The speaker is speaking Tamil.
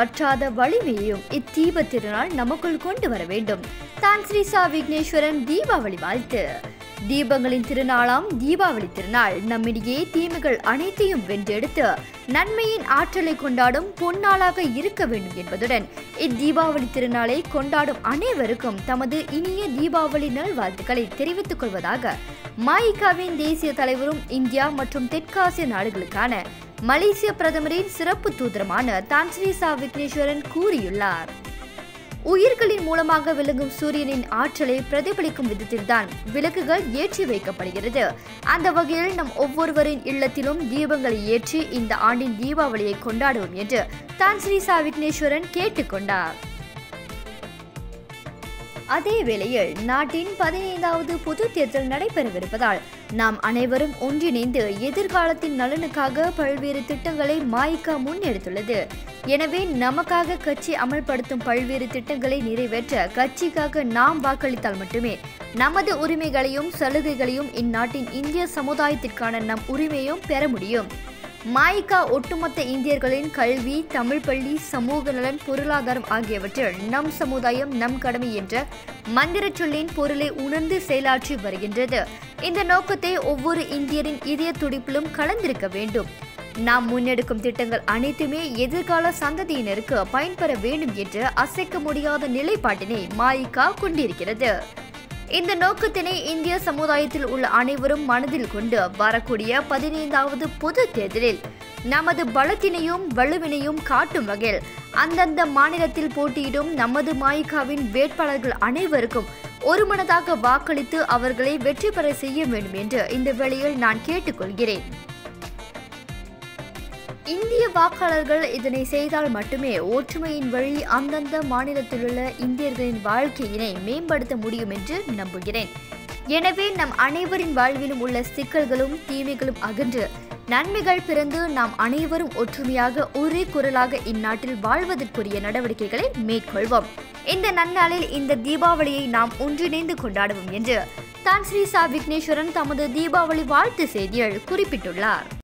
வற்றாத வலிமையையும் இத்தீப திருநாள் நமக்குள் கொண்டு வர வேண்டும் தான் ஸ்ரீ சா விக்னேஸ்வரன் தீபாவளி வாழ்த்து தீபங்களின் திருநாளாம் தீபாவளி திருநாள் நம்மிடையே தீமைகள் அனைத்தையும் வென்றெடுத்து நன்மையின் ஆற்றலை கொண்டாடும் பொன்னாளாக இருக்க வேண்டும் என்பதுடன் இத்தீபாவளி திருநாளை கொண்டாடும் அனைவருக்கும் தமது இனிய தீபாவளி நல்வாழ்த்துக்களை தெரிவித்துக் கொள்வதாக மாயிகாவின் தேசிய தலைவரும் இந்தியா மற்றும் தெற்காசிய நாடுகளுக்கான மலேசிய பிரதமரின் சிறப்பு தூதரமான தான்ஸ்ரீ சா விக்னேஸ்வரன் கூறியுள்ளார் உயிர்களின் மூலமாக விளங்கும் சூரியனின் ஆற்றலை பிரதிபலிக்கும் விதத்தில்தான் விளக்குகள் ஏற்றி வைக்கப்படுகிறது அந்த வகையில் நம் ஒவ்வொருவரின் இல்லத்திலும் தீபங்களை ஏற்றி இந்த ஆண்டின் தீபாவளியை கொண்டாடுவோம் என்று தான் ஸ்ரீ சா விக்னேஸ்வரன் கேட்டுக்கொண்டார் அதே வேளையில் நாட்டின் பதினைந்தாவது பொது தேர்தல் நடைபெறவிருப்பதால் நாம் அனைவரும் ஒன்றிணைந்து எதிர்காலத்தின் நலனுக்காக பல்வேறு திட்டங்களை மாய்கா முன்னெடுத்துள்ளது எனவே நமக்காக கட்சி அமல்படுத்தும் பல்வேறு திட்டங்களை நிறைவேற்ற கட்சிக்காக நாம் வாக்களித்தால் மட்டுமே நமது உரிமைகளையும் சலுகைகளையும் இந்நாட்டின் இந்திய சமுதாயத்திற்கான நம் உரிமையும் பெற முடியும் மாயிகா ஒட்டுமொத்த இந்தியர்களின் கல்வி தமிழ் பள்ளி சமூக நலன் பொருளாதாரம் ஆகியவற்றில் நம் சமுதாயம் நம் கடமை என்ற மந்திர சொல்லின் பொருளை உணர்ந்து செயலாற்றி வருகின்றது இந்த நோக்கத்தை ஒவ்வொரு இந்தியரின் இதய துடிப்பிலும் கலந்திருக்க வேண்டும் நாம் முன்னெடுக்கும் திட்டங்கள் அனைத்துமே எதிர்கால சந்ததியினருக்கு பயன்பெற வேண்டும் என்ற அசைக்க முடியாத நிலைப்பாட்டினை மாயிகா கொண்டிருக்கிறது இந்த நோக்கத்தினை இந்திய சமுதாயத்தில் உள்ள அனைவரும் மனதில் கொண்டு வரக்கூடிய பதினைந்தாவது பொது தேர்தலில் நமது பலத்தினையும் வலுவினையும் காட்டும் வகையில் அந்தந்த மாநிலத்தில் போட்டியிடும் நமது மாயிகாவின் வேட்பாளர்கள் அனைவருக்கும் ஒருமனதாக வாக்களித்து அவர்களை வெற்றி பெற செய்ய வேண்டும் என்று இந்த வேளையில் நான் கேட்டுக்கொள்கிறேன் இந்திய வாக்காளர்கள் இதனை செய்தால் மட்டுமே ஒற்றுமையின் வழி அந்தந்த மாநிலத்திலுள்ள இந்தியர்களின் வாழ்க்கையினை மேம்படுத்த முடியும் என்று நம்புகிறேன் எனவே நம் அனைவரின் வாழ்விலும் உள்ள சிக்கல்களும் தீமைகளும் அகன்று நன்மைகள் பிறந்து நாம் அனைவரும் ஒற்றுமையாக ஒரே குரலாக இந்நாட்டில் வாழ்வதற்குரிய நடவடிக்கைகளை மேற்கொள்வோம் இந்த நன்னாளில் இந்த தீபாவளியை நாம் ஒன்றிணைந்து கொண்டாடுவோம் என்று தான் ஸ்ரீ சா விக்னேஸ்வரன் தமது தீபாவளி வாழ்த்து செய்தியில் குறிப்பிட்டுள்ளார்